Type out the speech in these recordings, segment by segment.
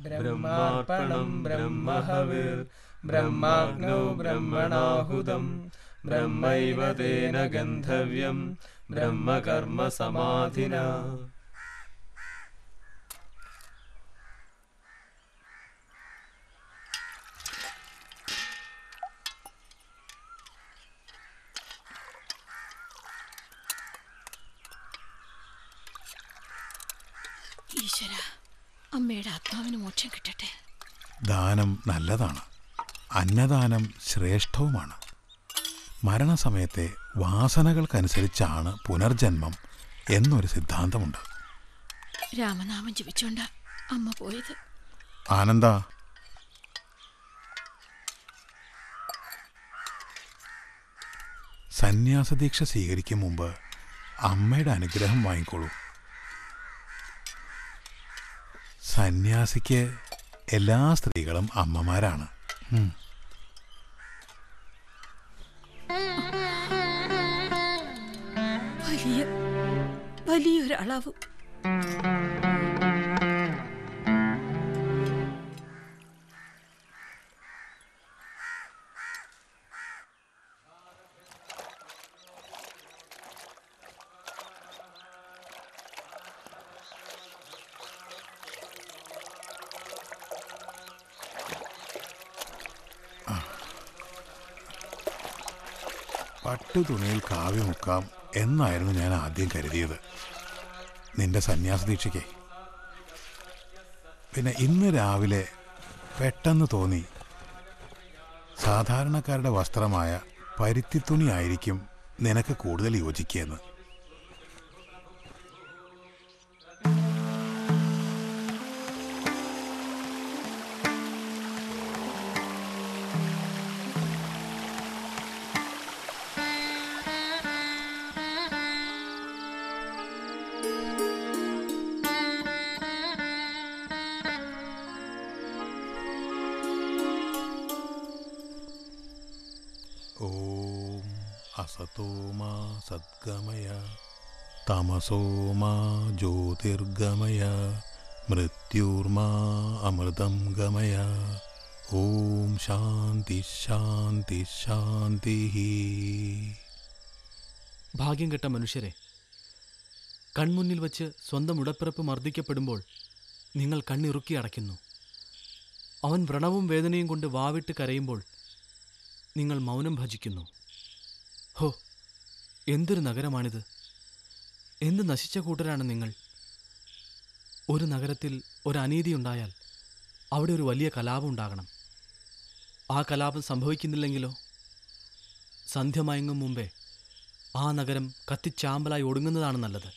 ബ്രഹ്മാർപ്പണം ബ്രഹ്മഹവിർ ബ്രഹ്മാഗ്നോ ബ്രഹ്മണാഹുതം ബ്രഹ്മൈവ തേന ഗന്ധവ്യം ബ്രഹ്മകർമ്മ സമാധിന ഈശ്വര അമ്മയുടെ ആത്മാവിന് മോക്ഷം കിട്ടട്ടെ ദാനം നല്ലതാണ് അന്നദാനം ശ്രേഷ്ഠവുമാണ് മരണസമയത്തെ വാസനകൾക്കനുസരിച്ചാണ് പുനർജന്മം എന്നൊരു സിദ്ധാന്തമുണ്ട് രാമനാമം ജപിച്ചോണ്ട അമ്മ പോയത് ആനന്ദ സന്യാസദീക്ഷ സ്വീകരിക്കും മുമ്പ് അമ്മയുടെ അനുഗ്രഹം വാങ്ങിക്കോളൂ സന്യാസിക്ക് എല്ലാ സ്ത്രീകളും അമ്മമാരാണ് ഉം. വലിയ വലിയൊരളവ് പട്ടുതുണിയിൽ കാവ്യ മുക്കാം എന്നായിരുന്നു ഞാൻ ആദ്യം കരുതിയത് നിന്റെ സന്യാസ ദീക്ഷയ്ക്ക് പിന്നെ ഇന്ന് രാവിലെ പെട്ടെന്ന് തോന്നി സാധാരണക്കാരുടെ വസ്ത്രമായ പരുത്തിത്തുണി ആയിരിക്കും നിനക്ക് കൂടുതൽ യോജിക്കുകയെന്ന് ഓം അസതോമാ സദ്ഗമയ തമസോമാ ജ്യോതിർഗമയ മൃത്യുർമാ അമൃതം ഗമയ ഓം ശാന്തി ശാന്തി ശാന്തി ഭാഗ്യം കെട്ട മനുഷ്യരെ കൺമുന്നിൽ വച്ച് സ്വന്തം ഉടപ്പിറപ്പ് മർദ്ദിക്കപ്പെടുമ്പോൾ നിങ്ങൾ കണ്ണിറുക്കി അടയ്ക്കുന്നു അവൻ വ്രണവും വേദനയും കൊണ്ട് വാവിട്ട് കരയുമ്പോൾ നിങ്ങൾ മൗനം ഭജിക്കുന്നു ഹോ എന്തൊരു നഗരമാണിത് എന്ത് നശിച്ച കൂട്ടരാണ് നിങ്ങൾ ഒരു നഗരത്തിൽ ഒരു അനീതി ഉണ്ടായാൽ അവിടെ ഒരു വലിയ കലാപം ഉണ്ടാകണം ആ കലാപം സംഭവിക്കുന്നില്ലെങ്കിലോ സന്ധ്യ മയങ്ങും മുമ്പേ ആ നഗരം കത്തിച്ചാമ്പലായി ഒടുങ്ങുന്നതാണ് നല്ലത്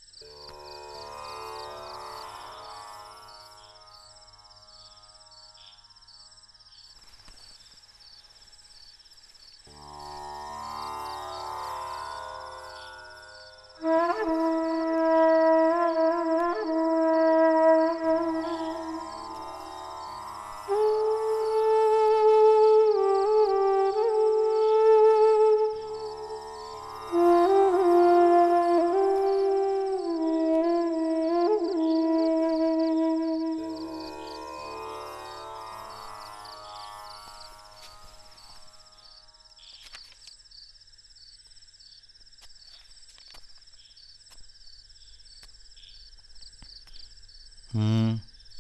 ഉം.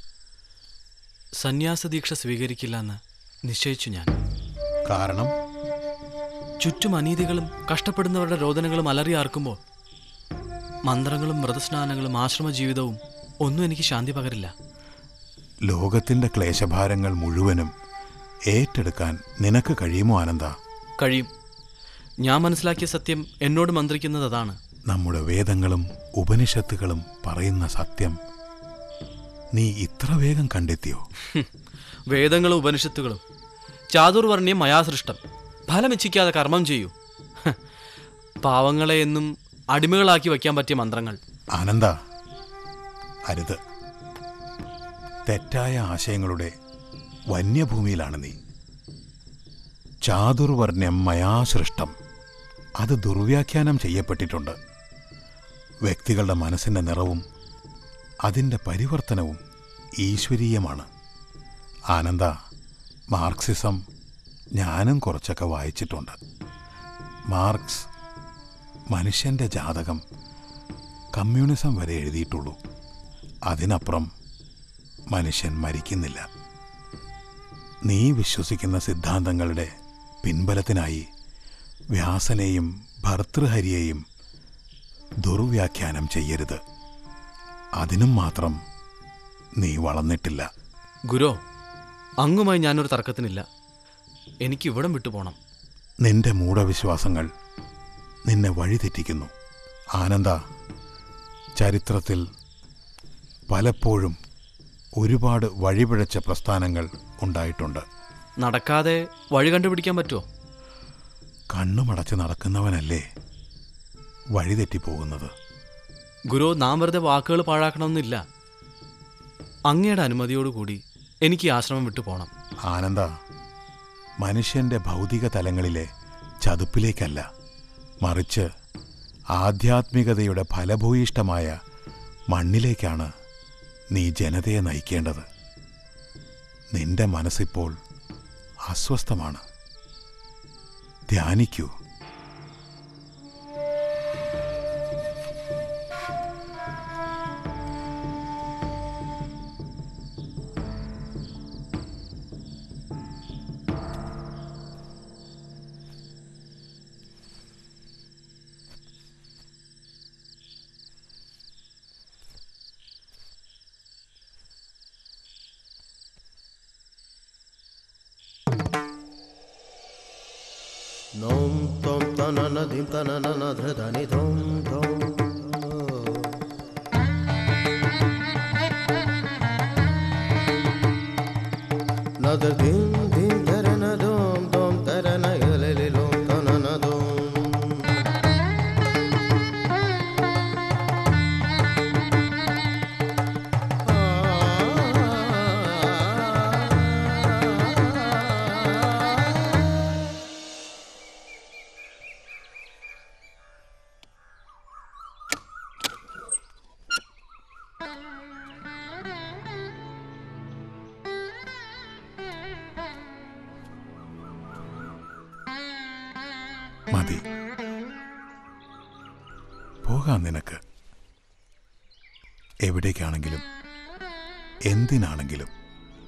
സന്യാസ ദീക്ഷ സ്വീകരിക്കില്ല എന്ന് നിശ്ചയിച്ചു ഞാൻ കാരണം ചുറ്റും അനീതികളും കഷ്ടപ്പെടുന്നവരുടെ രോദനങ്ങളും അലറിയാർക്കുമ്പോൾ മന്ത്രങ്ങളും വ്രതസ്നാനങ്ങളും ആശ്രമ ജീവിതവും ഒന്നും എനിക്ക് ശാന്തി പകരില്ല ലോകത്തിന്റെ ക്ലേശഭാരങ്ങൾ മുഴുവനും ഏറ്റെടുക്കാൻ നിനക്ക് കഴിയുമോ ആനന്ദ കഴിയും ഞാൻ മനസ്സിലാക്കിയ സത്യം എന്നോട് മന്ത്രിക്കുന്നത് അതാണ് നമ്മുടെ വേദങ്ങളും ഉപനിഷത്തുകളും പറയുന്ന സത്യം നീ ഇത്ര വേഗം കണ്ടെത്തിയോ ഹും. വേദങ്ങളും ഉപനിഷത്തുകളും ചാതുർവർണ്ണ്യം മയാസൃഷ്ടം ഫലമിച്ഛിക്കാതെ കർമ്മം ചെയ്യൂ ഹ്. പാവങ്ങളെ എന്നും അടിമകളാക്കി വയ്ക്കാൻ പറ്റിയ മന്ത്രങ്ങൾ ആനന്ദ അരുത് തെറ്റായ ആശയങ്ങളുടെ വന്യഭൂമിയിലാണ് നീ ചാതുർവർണ്ണ്യം മയാ സൃഷ്ടം അത് ദുർവ്യാഖ്യാനം ചെയ്യപ്പെട്ടിട്ടുണ്ട് വ്യക്തികളുടെ മനസ്സിൻ്റെ നിറവും അതിൻ്റെ പരിവർത്തനവും ഈശ്വരീയമാണ് ആനന്ദ മാർക്സിസം ഞാനും കുറച്ചൊക്കെ വായിച്ചിട്ടുണ്ട് മാർക്സ് മനുഷ്യൻ്റെ ജാതകം കമ്മ്യൂണിസം വരെ എഴുതിയിട്ടുള്ളൂ അതിനപ്പുറം മനുഷ്യൻ മരിക്കുന്നില്ല നീ വിശ്വസിക്കുന്ന സിദ്ധാന്തങ്ങളുടെ പിൻബലത്തിനായി വ്യാസനെയും ഭർതൃഹരിയെയും ദുർവ്യാഖ്യാനം ചെയ്യരുത് അതിനും മാത്രം നീ വളർന്നിട്ടില്ല ഗുരോ അങ്ങുമായി ഞാനൊരു തർക്കത്തിനില്ല എനിക്ക് ഇവിടം വിട്ടു പോണം നിന്റെ മൂഢവിശ്വാസങ്ങൾ നിന്നെ വഴിതെറ്റിക്കുന്നു ആനന്ദ ചരിത്രത്തിൽ പലപ്പോഴും ഒരുപാട് വഴിപിഴച്ച പ്രസ്ഥാനങ്ങൾ ഉണ്ടായിട്ടുണ്ട് നടക്കാതെ വഴി കണ്ടുപിടിക്കാൻ പറ്റുമോ കണ്ണുമടച്ച് നടക്കുന്നവനല്ലേ വഴിതെറ്റിപ്പോകുന്നത് ഗുരു നാം വെറുതെ വാക്കുകൾ പാഴാക്കണമെന്നില്ല അങ്ങയുടെ അനുമതിയോടുകൂടി എനിക്ക് ഈ ആശ്രമം വിട്ടു പോണം ആനന്ദ മനുഷ്യന്റെ ഭൗതിക തലങ്ങളിലെ ചതുപ്പിലേക്കല്ല മറിച്ച് ആധ്യാത്മികതയുടെ ഫലഭൂയിഷ്ടമായ മണ്ണിലേക്കാണ് നീ ജനതയെ നയിക്കേണ്ടത് നിന്റെ മനസ്സിപ്പോൾ അസ്വസ്ഥമാണ് ധ്യാനിക്കൂ നോം തോം തനന ധിം തനന ധൃതനി ധോം ധോം നദ ധിം ധിം ധരന ധോം ധോം തരന യലലി ലോം തനന ധോം മതി പോകാം നിനക്ക് എവിടേക്കാണെങ്കിലും എന്തിനാണെങ്കിലും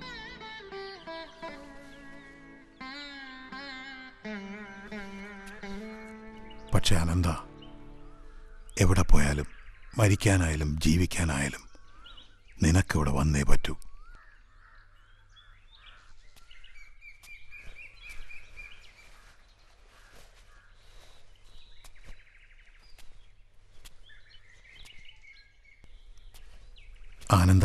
പക്ഷെ അനന്ത എവിടെ പോയാലും മരിക്കാനായാലും ജീവിക്കാനായാലും നിനക്കിവിടെ വന്നേ പറ്റൂ ആനന്ദ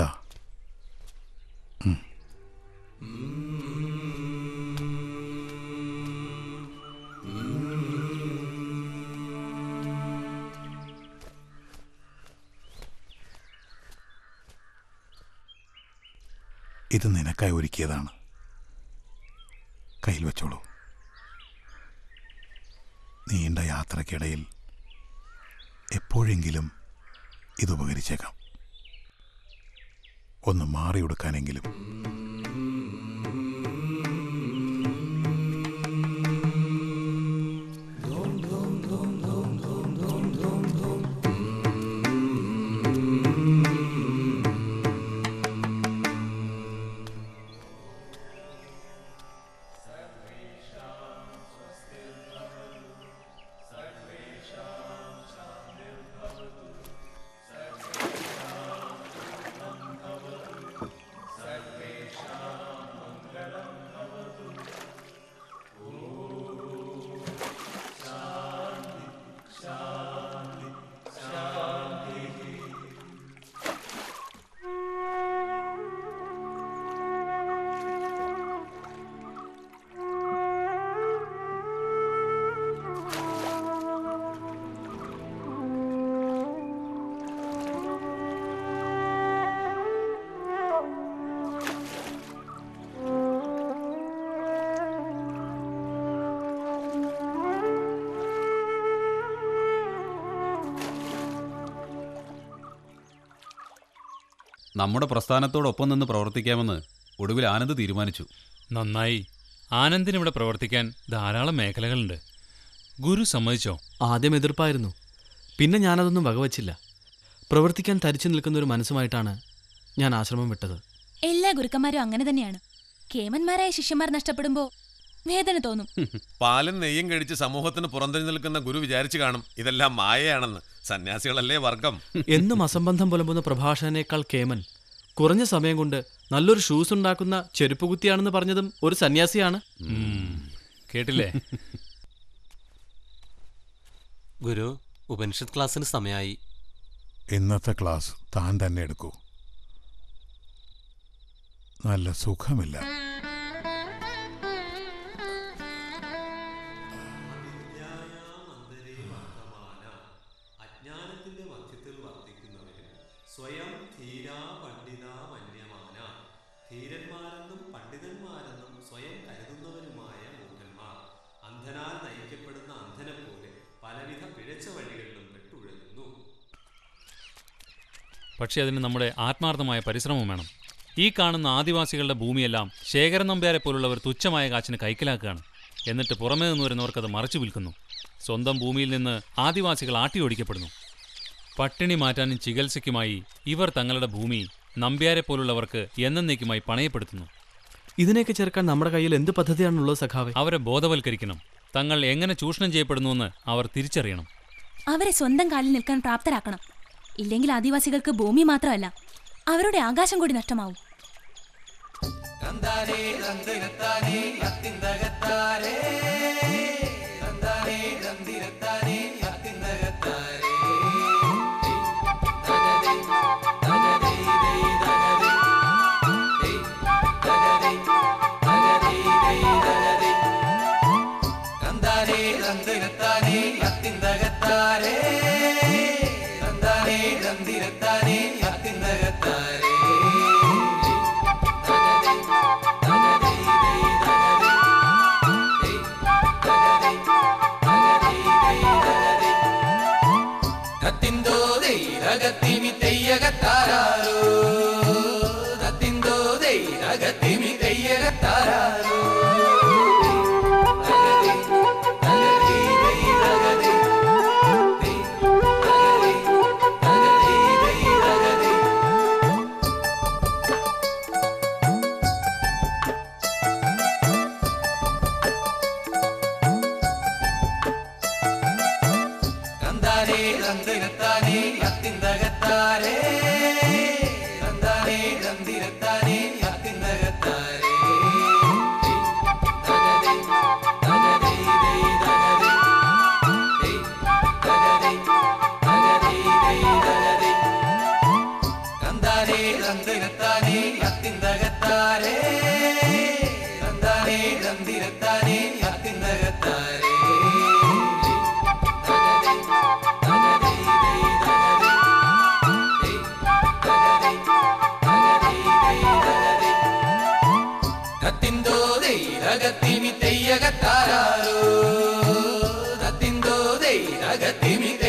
ഇത് നിനക്കായി ഒരുക്കിയതാണ് കയ്യിൽ വെച്ചോളൂ നീണ്ട യാത്രക്കിടയിൽ എപ്പോഴെങ്കിലും ഇത് ഉപകരിച്ചേക്കാം ഒന്ന് മാറിയെടുക്കാനെങ്കിലും നമ്മുടെ പ്രസ്ഥാനത്തോടൊപ്പം നിന്ന് പ്രവർത്തിക്കാമെന്ന് ഒടുവിൽ ആനന്ദ് തീരുമാനിച്ചു നന്നായി ആനന്ദിന് ഇവിടെ പ്രവർത്തിക്കാൻ ധാരാളം മേഖലകളുണ്ട് ഗുരു സമ്മതിച്ചോ ആദ്യം എതിർപ്പായിരുന്നു പിന്നെ ഞാനതൊന്നും വകവച്ചില്ല പ്രവർത്തിക്കാൻ തരിച്ചു നിൽക്കുന്ന ഒരു മനസ്സുമായിട്ടാണ് ഞാൻ ആശ്രമം വിട്ടത് എല്ലാ ഗുരുക്കന്മാരും അങ്ങനെ തന്നെയാണ് കേമന്മാരായ ശിഷ്യന്മാർ നഷ്ടപ്പെടുമ്പോ വേദന തോന്നും പാലും നെയ്യും കഴിച്ച് സമൂഹത്തിന് പുറന്തള്ളി നിൽക്കുന്ന ഗുരു വിചാരിച്ചു കാണും ഇതെല്ലാം മായയാണെന്ന് സന്യാസികളല്ലേ വർഗം എന്നും അസംബന്ധം പുലമ്പുന്ന പ്രഭാഷകനേക്കാൾ കേമൻ കുറഞ്ഞ സമയം കൊണ്ട് നല്ലൊരു ഷൂസ് ഉണ്ടാക്കുന്ന ചെരുപ്പുകുത്തിയാണെന്ന് പറഞ്ഞതും ഒരു സന്യാസിയാണ് ഉം, കേട്ടില്ലേ ഗുരു ഉപനിഷത്ത് ക്ലാസ്സിന് സമയമായി ഇന്നത്തെ ക്ലാസ് താൻ തന്നെ എടുക്കൂ നല്ല സുഖമില്ല അജ്ഞാനത്തിന്റെ മധ്യത്തിൽ വർദ്ധിക്കുന്നവരും സ്വയം ധീരാ പണ്ഡിത മന്യമാന ധീരന്മാരെന്നും പണ്ഡിതന്മാരെന്നും സ്വയം കരുതുന്നവരുമായ മൂഢന്മാർ അന്ധനാൽ നയിക്കപ്പെടുന്ന അന്ധനെ പോലെ പലവിധ പിഴച്ച വഴികളിലും പെട്ടുഴലുന്നു പക്ഷെ അതിന് നമ്മുടെ ആത്മാർത്ഥമായ പരിശ്രമം വേണം ഈ കാണുന്ന ആദിവാസികളുടെ ഭൂമിയെല്ലാം ശേഖരൻ നമ്പ്യാരെ പോലുള്ളവർ തുച്ഛമായ കാച്ചിന് കൈക്കലാക്കുകയാണ് എന്നിട്ട് പുറമേ നിന്ന് വരുന്നവർക്കത് മറച്ചു വിൽക്കുന്നു സ്വന്തം ഭൂമിയിൽ നിന്ന് ആദിവാസികൾ ആട്ടിയോടിക്കപ്പെടുന്നു പട്ടിണി മാറ്റാനും ചികിത്സയ്ക്കുമായി ഇവർ തങ്ങളുടെ ഭൂമി നമ്പ്യാരെ പോലുള്ളവർക്ക് എന്നേക്കുമായി പണയപ്പെടുത്തുന്നു ഇതിനെയൊക്കെ ചേർക്കാൻ നമ്മുടെ കയ്യിൽ എന്ത് പദ്ധതിയാണുള്ളത് സഖാവെ അവരെ ബോധവൽക്കരിക്കണം തങ്ങൾ എങ്ങനെ ചൂഷണം ചെയ്യപ്പെടുന്നുവെന്ന് അവർ തിരിച്ചറിയണം അവരെ സ്വന്തം കാലിൽ നിൽക്കാൻ പ്രാപ്തരാക്കണം ഇല്ലെങ്കിൽ ആദിവാസികൾക്ക് ഭൂമി മാത്രമല്ല അവരുടെ ആകാശം കൂടി നഷ്ടമാവും ರಗತಿಮಿ ತೆಯ್ಯಗತ್ತಾರೋ ರತಿಂದೋ ದೈ ರಗತಿಮಿ